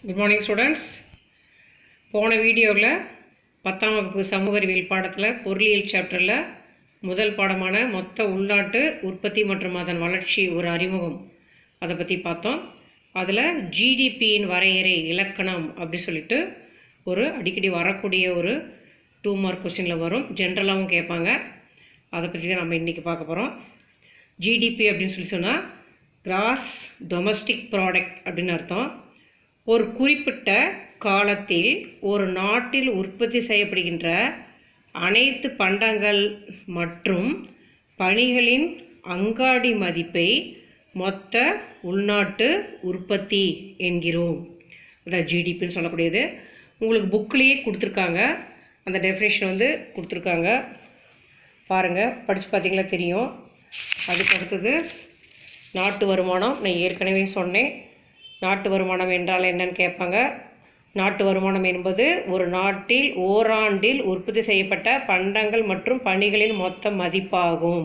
good morning students போன வீடியோவில் பத்தாம் வகுப்பு சமூக அறிவியல் பாடத்தில் பொருளியல் சாப்டரில் முதல் பாடமான மொத்த உள்நாட்டு உற்பத்தி மற்றும் அதன் வளர்ச்சி ஒரு அறிமுகம் அதை பற்றி பார்த்தோம் அதில் ஜிடிபியின் வரையறை இலக்கணம் அப்படி சொல்லிட்டு ஒரு அடிக்கடி வரக்கூடிய ஒரு டூ மார்க் கொஸ்டினில் வரும் ஜென்ரலாகவும் கேட்பாங்க அதை பற்றி தான் நம்ம இன்றைக்கி பார்க்க போகிறோம் ஜிடிபி அப்படின்னு சொல்லி சொன்னால் கிராஸ் டொமஸ்டிக் ப்ராடக்ட் அப்படின்னு அர்த்தம் ஒரு குறிப்பிட்ட காலத்தில் ஒரு நாட்டில் உற்பத்தி செய்யப்படுகின்ற அனைத்து பண்டங்கள் மற்றும் பணிகளின் அங்காடி மதிப்பை மொத்த உள்நாட்டு உற்பத்தி என்கிறோம் அதான் ஜிடிபின்னு சொல்லக்கூடியது உங்களுக்கு புக்லேயே கொடுத்துருக்காங்க அந்த டெஃபினேஷன் வந்து கொடுத்துருக்காங்க பாருங்கள் படித்து பார்த்தீங்களா தெரியும் அதுக்கு அடுத்தது நாட்டு வருமானம் நான் ஏற்கனவே சொன்னேன் நாட்டு வருமானம் என்றால் என்னன்னு கேட்பாங்க நாட்டு வருமானம் என்பது ஒரு நாட்டில் ஓராண்டில் உற்பத்தி செய்யப்பட்ட பண்டங்கள் மற்றும் பணிகளின் மொத்த மதிப்பாகும்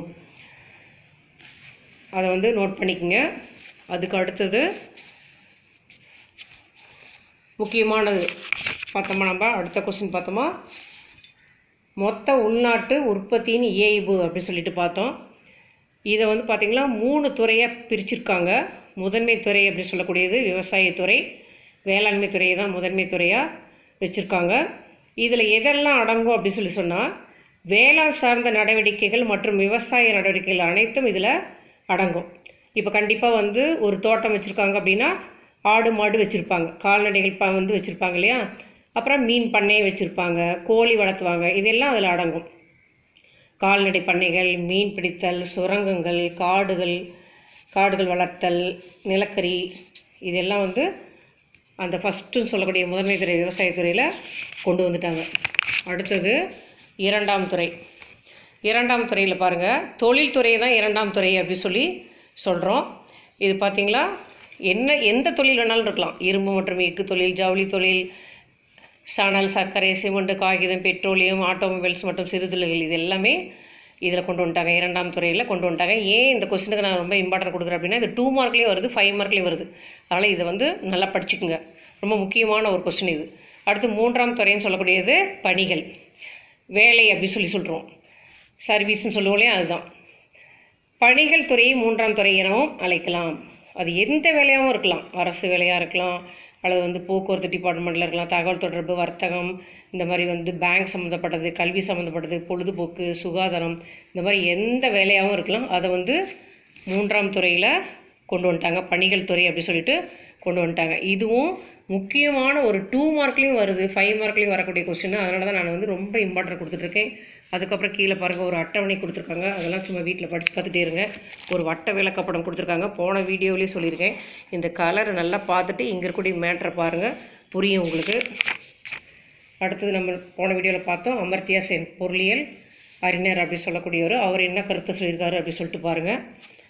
அதை வந்து நோட் பண்ணிக்கோங்க அதுக்கு அடுத்தது முக்கியமானது பார்த்தோமா நம்ம அடுத்த கொஸ்டின் பார்த்தோமா மொத்த உள்நாட்டு உற்பத்தியின் இயைபு அப்படின்னு சொல்லிட்டு பார்த்தோம் இதை வந்து பார்த்திங்கன்னா மூணு துறையாக பிரிச்சிருக்காங்க முதன்மை துறை அப்படி சொல்லக்கூடியது விவசாயத்துறை வேளாண்மை துறையை தான் முதன்மை துறையாக வச்சுருக்காங்க இதில் எதெல்லாம் அடங்கும் அப்படி சொல்லி சொன்னால் வேளாண் சார்ந்த நடவடிக்கைகள் மற்றும் விவசாய நடவடிக்கைகள் அனைத்தும் இதில் அடங்கும் இப்போ கண்டிப்பாக வந்து ஒரு தோட்டம் வச்சுருக்காங்க அப்படின்னா ஆடு மாடு வச்சுருப்பாங்க கால்நடைகள் ப வந்து வச்சுருப்பாங்க இல்லையா அப்புறம் மீன் பண்ணையை வச்சுருப்பாங்க கோழி வளர்த்துவாங்க இதெல்லாம் அதில் அடங்கும் கால்நடை பண்ணைகள் மீன் பிடித்தல் சுரங்கங்கள் காடுகள் காடுகள் வளர்த்தல் நிலக்கரி இதெல்லாம் வந்து அந்த ஃபஸ்ட்டுன்னு சொல்லக்கூடிய முதன்மை துறை விவசாயத்துறையில் கொண்டு வந்துட்டாங்க அடுத்தது இரண்டாம் துறை இரண்டாம் துறையில் பாருங்கள் தொழில்துறை தான் இரண்டாம் துறை அப்படி சொல்லி சொல்கிறோம் இது பார்த்திங்களா என்ன எந்த தொழில் வேணாலும் இருக்கலாம் இரும்பு மற்றும் எஃகு தொழில் ஜவுளி தொழில் சணல் சர்க்கரை சிமெண்ட் காகிதம் பெட்ரோலியம் ஆட்டோமொபைல்ஸ் மற்றும் சிறு தொழில்கள் இது எல்லாமே இதில் கொண்டு வந்துட்டாங்க இரண்டாம் துறையில் கொண்டு வந்துட்டாங்க ஏன் இந்த கொஸ்டினுக்கு நான் ரொம்ப இம்பார்ட்டன்ட் கொடுக்குறேன் அப்படின்னா இது டூ மார்க்லேயும் வருது ஃபைவ் மார்க்லேயும் வருது அதனால் இதை வந்து நல்லா படிச்சுக்குங்க ரொம்ப முக்கியமான ஒரு கொஸ்டின் இது அடுத்து மூன்றாம் துறைன்னு சொல்லக்கூடியது பணிகள் வேலை அப்படி சொல்லி சொல்கிறோம் சர்வீஸ்னு சொல்லுவோம் இல்லையா அதுதான் பணிகள் துறையை மூன்றாம் துறை எனவும் அழைக்கலாம் அது எந்த வேலையாகவும் இருக்கலாம் அரசு வேலையாக இருக்கலாம் அல்லது வந்து போக்குவரத்து டிபார்ட்மெண்ட்டில் இருக்கலாம் தகவல் தொடர்பு வர்த்தகம் இந்த மாதிரி வந்து பேங்க் சம்மந்தப்பட்டது கல்வி சம்மந்தப்பட்டது பொழுதுபோக்கு சுகாதாரம் இந்த மாதிரி எந்த வேலையாகவும் இருக்கலாம் அதை வந்து மூன்றாம் துறையில் கொண்டு வந்துட்டாங்க பணிகள் துறை அப்படி சொல்லிட்டு கொண்டு வந்துட்டாங்க இதுவும் முக்கியமான ஒரு டூ மார்க்லேயும் வருது ஃபைவ் மார்க்லேயும் வரக்கூடிய கொஸ்டின் அதனால தான் நான் வந்து ரொம்ப இம்பார்ட்டன்ட் கொடுத்துட்ருக்கேன் அதுக்கப்புறம் கீழே பாருங்கள் ஒரு அட்டவணை கொடுத்துருக்காங்க அதெல்லாம் சும்மா வீட்டில் படித்து பார்த்துட்டே இருங்க ஒரு வட்ட விளக்கப்படம் கொடுத்துருக்காங்க போன வீடியோவிலேயே சொல்லியிருக்கேன் இந்த கலரை நல்லா பார்த்துட்டு இங்கே இருக்கக்கூடிய மேட்ரை பாருங்கள் புரியும் உங்களுக்கு அடுத்தது நம்ம போன வீடியோவில் பார்த்தோம் அமர்த்தியா சென் பொருளியல் அறிஞர் அப்படி சொல்லக்கூடியவர் அவர் என்ன கருத்தை சொல்லியிருக்காரு அப்படி சொல்லிட்டு பாருங்கள்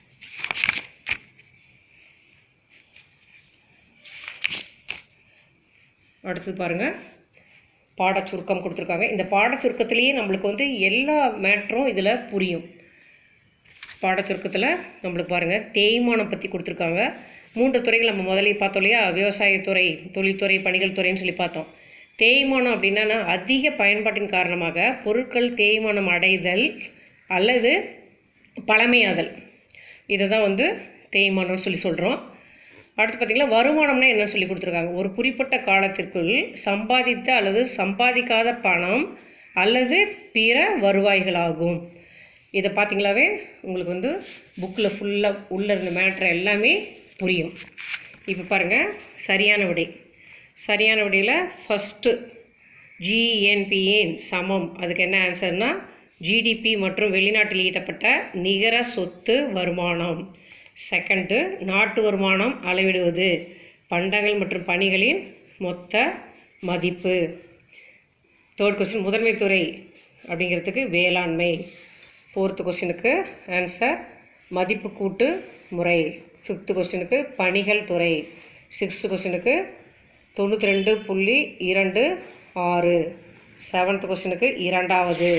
அடுத்தது பாருங்கள் பாடச்சுருக்கம் கொடுத்துருக்காங்க இந்த பாடச்சுருக்கத்துலேயே நம்மளுக்கு வந்து எல்லா மேட்ரும் இதில் புரியும் பாடச்சுருக்கத்தில் நம்மளுக்கு பாருங்கள் தேய்மானம் பற்றி கொடுத்துருக்காங்க மூன்று துறைகள் நம்ம முதலே பார்த்தோம் இல்லையா விவசாயத்துறை தொழில்துறை பணிகள் துறைன்னு சொல்லி பார்த்தோம் தேய்மானம் அப்படின்னா அதிக பயன்பாட்டின் காரணமாக பொருட்கள் தேய்மானம் அடைதல் அல்லது பழமையாதல் இதை தான் வந்து தேய்மானம்னு சொல்லி சொல்கிறோம் அடுத்து பார்த்திங்கன்னா வருமானம்னா என்ன சொல்லி கொடுத்துருக்காங்க ஒரு குறிப்பிட்ட காலத்திற்குள் சம்பாதித்த அல்லது சம்பாதிக்காத பணம் அல்லது பிற வருவாய்களாகும் இதை பார்த்திங்களாவே உங்களுக்கு வந்து புக்கில் ஃபுல்லாக உள்ளே இருந்த மேட்ரு எல்லாமே புரியும் இப்போ பாருங்கள் சரியான விடை சரியான விடையில் ஃபஸ்ட்டு ஜிஎன்பிஏன் சமம் அதுக்கு என்ன ஆன்சர்னால் ஜிடிபி மற்றும் வெளிநாட்டில் ஈட்டப்பட்ட நிகர சொத்து வருமானம் செகண்டு நாட்டு வருமானம் அளவிடுவது பண்டங்கள் மற்றும் பணிகளின் மொத்த மதிப்பு தேர்ட் கொஸ்டின் முதன்மை துறை அப்படிங்கிறதுக்கு வேளாண்மை ஃபோர்த்து கொஸ்டினுக்கு ஆன்சர் மதிப்பு கூட்டு முறை ஃபிஃப்த்து கொஸ்டினுக்கு பணிகள் துறை சிக்ஸ்த்து கொஸ்டினுக்கு தொண்ணூற்றி ரெண்டு புள்ளி இரண்டு ஆறு செவன்த்து கொஸ்டினுக்கு இரண்டாவது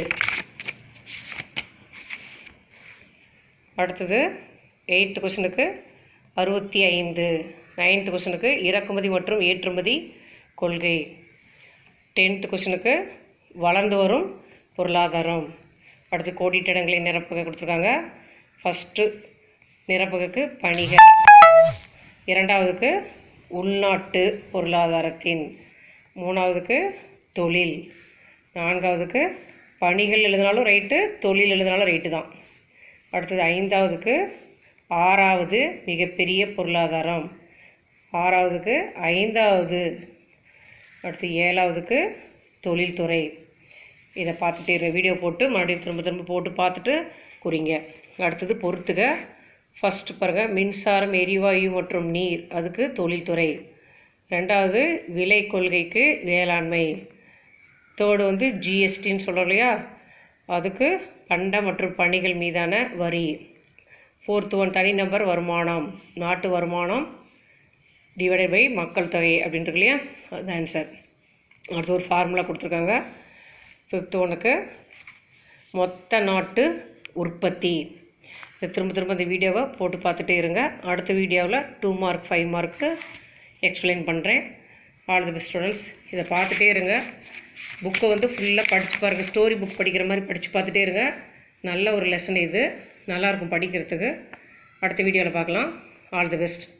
அடுத்தது எயித்து கொஸ்டினுக்கு அறுபத்தி ஐந்து நைன்த்து கொஷனுக்கு இறக்குமதி மற்றும் ஏற்றுமதி கொள்கை டென்த்து கொஷனுக்கு வளர்ந்து வரும் பொருளாதாரம் அடுத்து கோடிட்ட இடங்களை நிரப்புக கொடுத்துருக்காங்க ஃபஸ்ட்டு நிரப்புகைக்கு பணிகள் இரண்டாவதுக்கு உள்நாட்டு பொருளாதாரத்தின் மூணாவதுக்கு தொழில் நான்காவதுக்கு பணிகள் எழுதினாலும் ரைட்டு தொழில் எழுதினாலும் ரைட்டு தான் அடுத்தது ஐந்தாவதுக்கு ஆறாவது மிகப்பெரிய பொருளாதாரம் ஆறாவதுக்கு ஐந்தாவது அடுத்து ஏழாவதுக்கு தொழில்துறை இதை பார்த்துட்டே இருங்க வீடியோ போட்டு மறுபடியும் திரும்ப திரும்ப போட்டு பார்த்துட்டு குறிங்க அடுத்தது பொறுத்துக ஃபஸ்ட்டு பாருங்க மின்சாரம் எரிவாயு மற்றும் நீர் அதுக்கு தொழில்துறை ரெண்டாவது விலை கொள்கைக்கு வேளாண்மை தேர்டு வந்து ஜிஎஸ்டின்னு சொல்கிறோம் இல்லையா அதுக்கு பண்ட மற்றும் பணிகள் மீதான வரி ஃபோர்த்து ஒன் தனிநபர் வருமானம் நாட்டு வருமானம் டிவைடட் பை மக்கள் தொகை அப்படின்ட்டு இல்லையா அது ஆன்சர் அடுத்து ஒரு ஃபார்முலா கொடுத்துருக்காங்க ஃபிஃப்த் ஒனுக்கு மொத்த நாட்டு உற்பத்தி இதை திரும்ப திரும்ப இந்த வீடியோவை போட்டு பார்த்துட்டே இருங்க அடுத்த வீடியோவில் டூ மார்க் ஃபைவ் மார்க்கு எக்ஸ்பிளைன் பண்ணுறேன் ஆல் தி பெஸ்ட் ஸ்டூடெண்ட்ஸ் இதை பார்த்துட்டே இருங்க புக்கை வந்து ஃபுல்லாக படித்து பாருங்கள் ஸ்டோரி புக் படிக்கிற மாதிரி படித்து பார்த்துட்டே இருங்க நல்ல ஒரு லெசன் இது நல்லாயிருக்கும் படிக்கிறதுக்கு அடுத்த வீடியோவில் பார்க்கலாம் ஆல் தி பெஸ்ட்